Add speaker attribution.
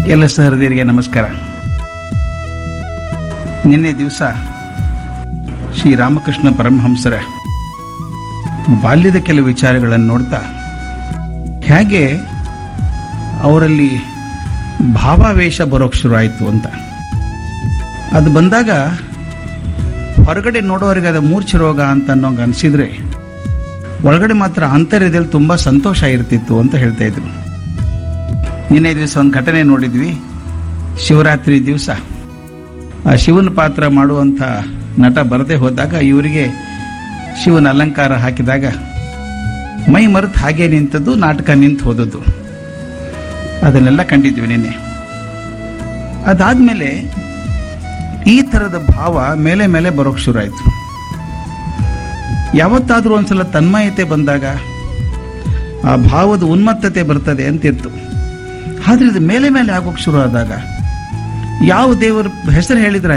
Speaker 1: ಎಲ್ಲ ಸಹೃದಯರಿಗೆ ನಮಸ್ಕಾರ ನಿನ್ನೆ ದಿವಸ ಶ್ರೀ ರಾಮಕೃಷ್ಣ ಪರಮಹಂಸರ ಬಾಲ್ಯದ ಕೆಲವು ವಿಚಾರಗಳನ್ನು ನೋಡ್ತಾ ಹೇಗೆ ಅವರಲ್ಲಿ ಭಾವಾವೇಶ ಬರೋಕ್ಕೆ ಶುರು ಆಯಿತು ಅಂತ ಅದು ಬಂದಾಗ ಹೊರಗಡೆ ನೋಡೋರಿಗೆ ಅದು ಮೂರ್ಛೆ ರೋಗ ಅಂತ ಅನ್ನೋಂಗೆ ಅನಿಸಿದ್ರೆ ಒಳಗಡೆ ಮಾತ್ರ ಆಂತರ್ಯದಲ್ಲಿ ತುಂಬ ಸಂತೋಷ ಇರ್ತಿತ್ತು ಅಂತ ಹೇಳ್ತಾ ಇದ್ರು ನಿನ್ನೆ ದಿವಸ ಒಂದು ಘಟನೆ ನೋಡಿದ್ವಿ ಶಿವರಾತ್ರಿ ದಿವಸ ಆ ಶಿವನ ಪಾತ್ರ ಮಾಡುವಂಥ ನಟ ಬರದೇ ಹೋದಾಗ ಇವರಿಗೆ ಶಿವನ ಅಲಂಕಾರ ಹಾಕಿದಾಗ ಮೈ ಮರೆತು ಹಾಗೆ ನಿಂತದ್ದು ನಾಟಕ ನಿಂತು ಹೋದದ್ದು ಅದನ್ನೆಲ್ಲ ಕಂಡಿದ್ವಿ ನಿನ್ನೆ ಅದಾದ್ಮೇಲೆ ಈ ಥರದ ಭಾವ ಮೇಲೆ ಮೇಲೆ ಬರೋಕ್ಕೆ ಶುರು ಆಯಿತು ಯಾವತ್ತಾದರೂ ಒಂದ್ಸಲ ತನ್ಮಯತೆ ಬಂದಾಗ ಆ ಭಾವದ ಉನ್ಮತ್ತತೆ ಬರ್ತದೆ ಅಂತಿತ್ತು ಆದ್ರೆ ಇದು ಮೇಲೆ ಮೇಲೆ ಆಗೋಕೆ ಶುರು ಆದಾಗ ಯಾವ ದೇವರ ಹೆಸರು ಹೇಳಿದ್ರೆ